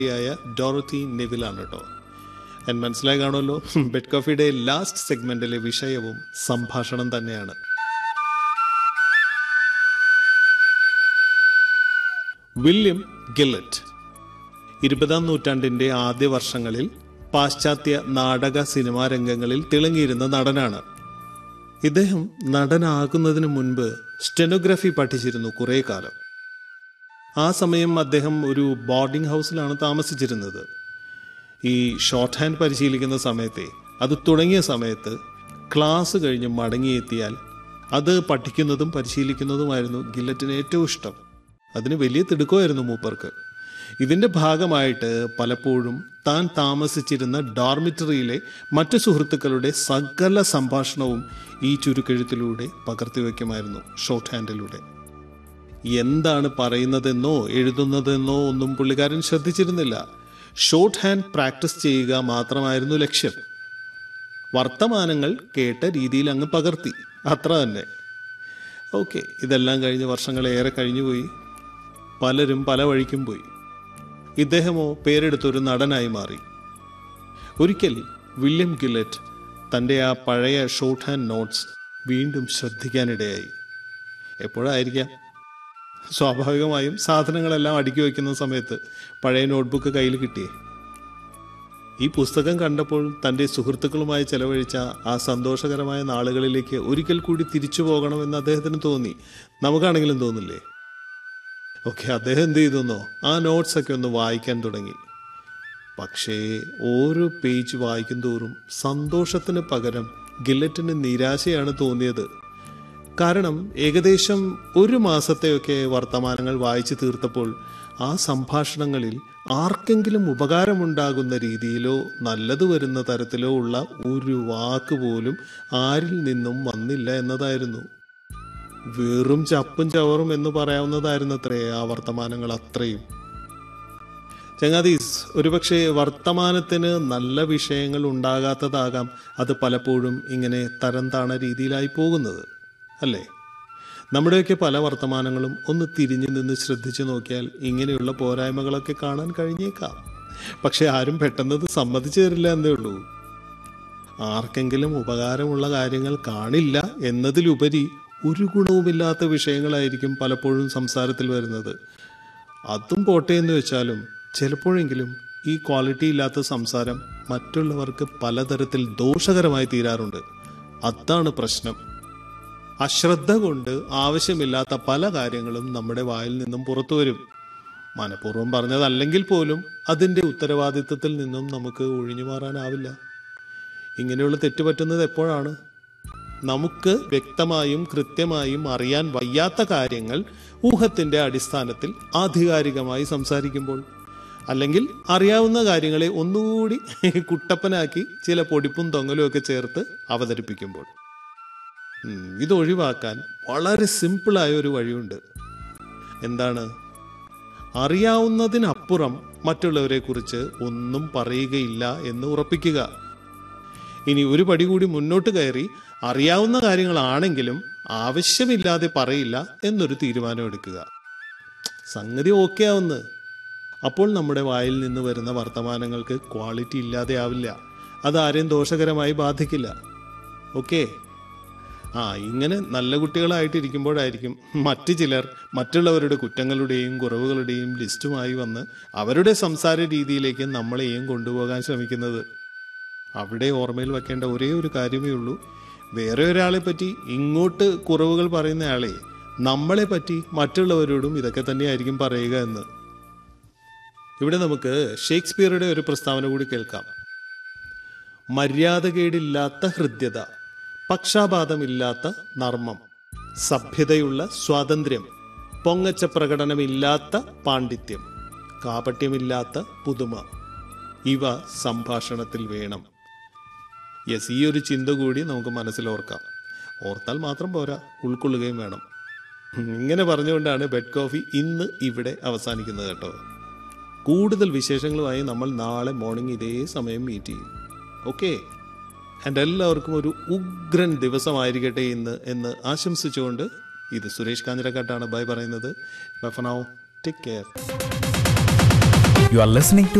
ായ ഡോറത്തി നെവിലാണ് കേട്ടോ ഞാൻ മനസ്സിലായി കാണുമല്ലോ ബെഡ് കോഫിയുടെ ലാസ്റ്റ് സെഗ്മെന്റിലെ വിഷയവും സംഭാഷണം തന്നെയാണ് വില്യം ഗില്ലറ്റ് ഇരുപതാം നൂറ്റാണ്ടിന്റെ ആദ്യ വർഷങ്ങളിൽ പാശ്ചാത്യ നാടക സിനിമാ രംഗങ്ങളിൽ തിളങ്ങിയിരുന്ന നടനാണ് ഇദ്ദേഹം നടനാകുന്നതിന് മുൻപ് സ്റ്റെനോഗ്രഫി പഠിച്ചിരുന്നു കുറേ കാലം ആ സമയം അദ്ദേഹം ഒരു ബോർഡിംഗ് ഹൗസിലാണ് താമസിച്ചിരുന്നത് ഈ ഷോർട്ട് ഹാൻഡ് പരിശീലിക്കുന്ന സമയത്തെ അത് തുടങ്ങിയ സമയത്ത് ക്ലാസ് കഴിഞ്ഞ് മടങ്ങിയെത്തിയാൽ അത് പഠിക്കുന്നതും പരിശീലിക്കുന്നതുമായിരുന്നു ഗില്ലറ്റിന് ഏറ്റവും ഇഷ്ടം അതിന് വലിയ തിടുക്കമായിരുന്നു മൂപ്പർക്ക് ഇതിന്റെ ഭാഗമായിട്ട് പലപ്പോഴും താൻ താമസിച്ചിരുന്ന ഡോർമിറ്ററിയിലെ മറ്റു സുഹൃത്തുക്കളുടെ സകല സംഭാഷണവും ഈ ചുരുക്കെഴുത്തിലൂടെ പകർത്തിവെക്കുമായിരുന്നു ഷോർട്ട് ഹാൻഡിലൂടെ എന്താണ് പറയുന്നതെന്നോ എഴുതുന്നതെന്നോ ഒന്നും പുള്ളിക്കാരൻ ശ്രദ്ധിച്ചിരുന്നില്ല ഷോർട്ട് ഹാൻഡ് പ്രാക്ടീസ് ചെയ്യുക മാത്രമായിരുന്നു ലക്ഷ്യം വർത്തമാനങ്ങൾ കേട്ട രീതിയിൽ അങ്ങ് പകർത്തി അത്ര തന്നെ ഓക്കെ ഇതെല്ലാം കഴിഞ്ഞ് വർഷങ്ങളേറെ കഴിഞ്ഞുപോയി പലരും പല വഴിക്കും പോയി ഇദ്ദേഹമോ പേരെടുത്തൊരു നടനായി മാറി ഒരിക്കൽ വില്യം ഗില്ലറ്റ് തൻ്റെ ആ പഴയ ഷോർട്ട് ഹാൻഡ് നോട്ട്സ് വീണ്ടും ശ്രദ്ധിക്കാനിടയായി എപ്പോഴായിരിക്കാം സ്വാഭാവികമായും സാധനങ്ങളെല്ലാം അടുക്കി വയ്ക്കുന്ന സമയത്ത് പഴയ നോട്ട്ബുക്ക് കയ്യിൽ കിട്ടിയേ ഈ പുസ്തകം കണ്ടപ്പോൾ തൻ്റെ സുഹൃത്തുക്കളുമായി ചെലവഴിച്ച ആ സന്തോഷകരമായ നാളുകളിലേക്ക് ഒരിക്കൽ കൂടി തിരിച്ചു പോകണമെന്ന് അദ്ദേഹത്തിന് തോന്നി നമുക്കാണെങ്കിലും തോന്നില്ലേ ഓക്കെ അദ്ദേഹം എന്ത് ചെയ്തെന്നോ ആ നോട്ട്സ് ഒക്കെ ഒന്ന് വായിക്കാൻ തുടങ്ങി പക്ഷേ ഓരോ പേജ് വായിക്കും തോറും സന്തോഷത്തിന് പകരം ഗില്ലറ്റിന് നിരാശയാണ് തോന്നിയത് കാരണം ഏകദേശം ഒരു മാസത്തെയൊക്കെ വർത്തമാനങ്ങൾ വായിച്ചു തീർത്തപ്പോൾ ആ സംഭാഷണങ്ങളിൽ ആർക്കെങ്കിലും ഉപകാരമുണ്ടാകുന്ന രീതിയിലോ നല്ലത് വരുന്ന തരത്തിലോ ഉള്ള ഒരു വാക്ക് പോലും ആരിൽ നിന്നും വന്നില്ല എന്നതായിരുന്നു വെറും ചപ്പും ചവറും എന്ന് പറയാവുന്നതായിരുന്നു അത്രേ ആ വർത്തമാനങ്ങൾ അത്രയും ചങ്ങാതീസ് ഒരുപക്ഷെ വർത്തമാനത്തിന് നല്ല വിഷയങ്ങൾ ഉണ്ടാകാത്തതാകാം അത് പലപ്പോഴും ഇങ്ങനെ തരം താണ രീതിയിലായി പോകുന്നത് അല്ലേ നമ്മുടെയൊക്കെ പല വർത്തമാനങ്ങളും ഒന്ന് തിരിഞ്ഞു നിന്ന് ശ്രദ്ധിച്ചു നോക്കിയാൽ ഇങ്ങനെയുള്ള പോരായ്മകളൊക്കെ കാണാൻ കഴിഞ്ഞേക്കാം പക്ഷെ ആരും പെട്ടെന്നത് സമ്മതിച്ചു തരില്ല എന്നേ ഉള്ളൂ ആർക്കെങ്കിലും ഉപകാരമുള്ള കാര്യങ്ങൾ കാണില്ല എന്നതിലുപരി ഒരു ഗുണവുമില്ലാത്ത വിഷയങ്ങളായിരിക്കും പലപ്പോഴും സംസാരത്തിൽ വരുന്നത് അതും പോട്ടെ എന്ന് വെച്ചാലും ചിലപ്പോഴെങ്കിലും ഈ ക്വാളിറ്റി ഇല്ലാത്ത സംസാരം മറ്റുള്ളവർക്ക് പലതരത്തിൽ ദോഷകരമായി തീരാറുണ്ട് അതാണ് പ്രശ്നം അശ്രദ്ധ കൊണ്ട് ആവശ്യമില്ലാത്ത പല കാര്യങ്ങളും നമ്മുടെ വായിൽ നിന്നും പുറത്തു വരും മനഃപൂർവ്വം പറഞ്ഞതല്ലെങ്കിൽ പോലും അതിൻ്റെ ഉത്തരവാദിത്വത്തിൽ നിന്നും നമുക്ക് ഒഴിഞ്ഞു മാറാനാവില്ല ഇങ്ങനെയുള്ള തെറ്റ് പറ്റുന്നത് എപ്പോഴാണ് നമുക്ക് വ്യക്തമായും കൃത്യമായും അറിയാൻ വയ്യാത്ത കാര്യങ്ങൾ ഊഹത്തിന്റെ അടിസ്ഥാനത്തിൽ ആധികാരികമായി സംസാരിക്കുമ്പോൾ അല്ലെങ്കിൽ അറിയാവുന്ന കാര്യങ്ങളെ ഒന്നുകൂടി കുട്ടപ്പനാക്കി ചില പൊടിപ്പും തൊങ്ങലും ഒക്കെ ചേർത്ത് അവതരിപ്പിക്കുമ്പോൾ ഉം, ഇത് ഒഴിവാക്കാൻ വളരെ സിമ്പിളായ ഒരു വഴിയുണ്ട് എന്താണ് അറിയാവുന്നതിനപ്പുറം മറ്റുള്ളവരെ കുറിച്ച് ഒന്നും പറയുകയില്ല എന്ന് ഉറപ്പിക്കുക ഇനി ഒരു പടി കൂടി മുന്നോട്ട് കയറി അറിയാവുന്ന കാര്യങ്ങളാണെങ്കിലും ആവശ്യമില്ലാതെ പറയില്ല എന്നൊരു തീരുമാനം എടുക്കുക സംഗതി ഓക്കെ ആവുന്നു അപ്പോൾ നമ്മുടെ വായിൽ നിന്ന് വരുന്ന വർത്തമാനങ്ങൾക്ക് ക്വാളിറ്റി ഇല്ലാതെ ആവില്ല അത് ആരെയും ദോഷകരമായി ബാധിക്കില്ല ഓക്കെ ആ ഇങ്ങനെ നല്ല കുട്ടികളായിട്ടിരിക്കുമ്പോഴായിരിക്കും മറ്റു ചിലർ മറ്റുള്ളവരുടെ കുറ്റങ്ങളുടെയും കുറവുകളുടെയും ലിസ്റ്റുമായി വന്ന് അവരുടെ സംസാര രീതിയിലേക്ക് നമ്മളെയും കൊണ്ടുപോകാൻ ശ്രമിക്കുന്നത് അവിടെ ഓർമ്മയിൽ വെക്കേണ്ട ഒരേ ഒരു കാര്യമേ ഉള്ളൂ വേറെ ഒരാളെ പറ്റി ഇങ്ങോട്ട് കുറവുകൾ പറയുന്ന ആളെ നമ്മളെ പറ്റി മറ്റുള്ളവരോടും ഇതൊക്കെ തന്നെയായിരിക്കും പറയുക എന്ന് ഇവിടെ നമുക്ക് ഷേക്സ്പിയറുടെ ഒരു പ്രസ്താവന കൂടി കേൾക്കാം മര്യാദകേടില്ലാത്ത ഹൃദ്യത പക്ഷാപാതമില്ലാത്ത നർമ്മം സഭ്യതയുള്ള സ്വാതന്ത്ര്യം പൊങ്ങച്ച പ്രകടനമില്ലാത്ത പാണ്ഡിത്യം കാപട്യമില്ലാത്ത പുതുമ ഇവ സംഭാഷണത്തിൽ വേണം യെസ് ഈ ഒരു ചിന്ത കൂടി നമുക്ക് മനസ്സിൽ ഓർക്കാം ഓർത്താൽ മാത്രം പോരാ ഉൾക്കൊള്ളുകയും വേണം ഇങ്ങനെ പറഞ്ഞുകൊണ്ടാണ് ബെഡ് കോഫി ഇന്ന് ഇവിടെ അവസാനിക്കുന്നത് കേട്ടോ കൂടുതൽ വിശേഷങ്ങളുമായി നമ്മൾ നാളെ മോർണിംഗ് ഇതേ സമയം മീറ്റ് ചെയ്യും ഓക്കെ ആൻഡ് എല്ലാവർക്കും ഒരു ഉഗ്രൻ ദിവസമായിരിക്കട്ടെ ഇന്ന് എന്ന് ആശംസിച്ചുകൊണ്ട് ഇത് സുരേഷ് കാഞ്ഞിരക്കാട്ടാണ് ബൈ പറയുന്നത് bye for now take care You are listening to